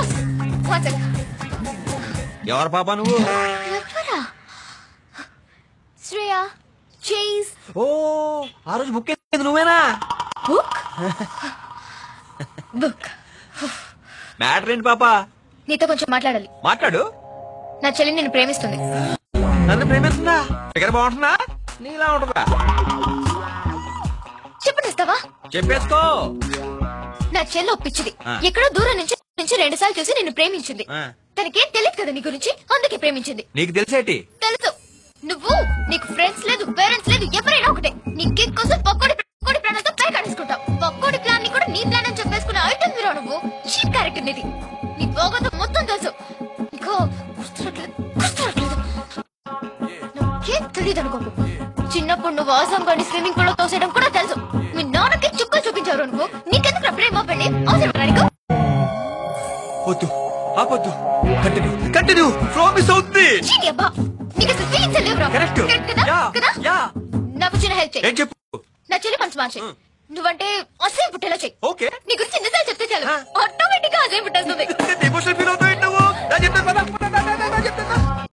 Boss one second ఎవరు పాప నువ్వు ఎవరా శ్రేయ చేజ్ ఓ ఆ రోజు బుక్ అయింది నువ్వేనా బుక్ బుక్ మ్యాటర్ ఏంటి పాప నీతో కొంచెం మాట్లాడాలి మాట్లాడు నా చెల్లి నిన్ను ప్రేమిస్తుంది నన్ను ప్రేమిస్తుందా దగ్గర బాగుంటుందా నీలా ఉంటుందా చెప్పనిస్తావా చెప్పేసుకో నా చెల్లి ఒప్పించింది ఆ. ఎక్కడో దూరం నుంచి నుంచి రెండు సార్లు చూసి నిన్ను ప్రేమించింది ఆ. తనకేం తెలియదు కదా నీ గురించి అందుకే ప్రేమించింది నీకు తెలిసేటి తెలుసు నువ్వు నీకు ఫ్రెండ్స్ లేదు పేరెంట్స్ లేదు ఎవరైనా ఒకటే నీ కిక్ కోసం పక్కోడి పక్కోడి ప్రాణాలతో పై కాడేసుకుంటావు పక్కోడి ప్లాన్ ని కూడా నీ ప్లాన్ అని చెప్పేసుకునే ఐటమ్ మీరు నువ్వు చీప్ క్యారెక్టర్ నీది నీ భోగతం మొత్తం తెలుసు నీకు గుర్తురట్లేదు గుర్తురట్లేదు నాకేం తెలియదు అనుకోకు చిన్నప్పుడు నువ్వు అవసరం కానీ స్విమ్మింగ్ పూల్ లో తోసేయడం కూడా తెలుసు మీ నాన్నకి చుక్కలు చూపించారు అనుకో నీకెందుకు ప్రేమ పెళ్లి అవసరం నీకు వద్దు ఆపొద్దు కంటిన్యూ కంటిన్యూ ప్రామిస్ అవుతుంది చీ, నీ అబ్బా నీకు అసలు ఫీలింగ్స్ లేవురా Correct. Correct కదా Yeah, కదా yeah. నాకు చిన్న హెల్ప్ చేయి ఏం చెప్పు నా చెల్లి మనసు మార్చే నువ్వంటే అసహ్యం పుట్టేలా చెయ్యి ఓకే నీ గురించి ఎన్నిసార్లు చెప్తే చాలు ఆ. ఆటోమేటిక్ గా అసహ్యం పుట్టేస్తుంది ఎమోషనల్ ఫీల్ అవుతాయి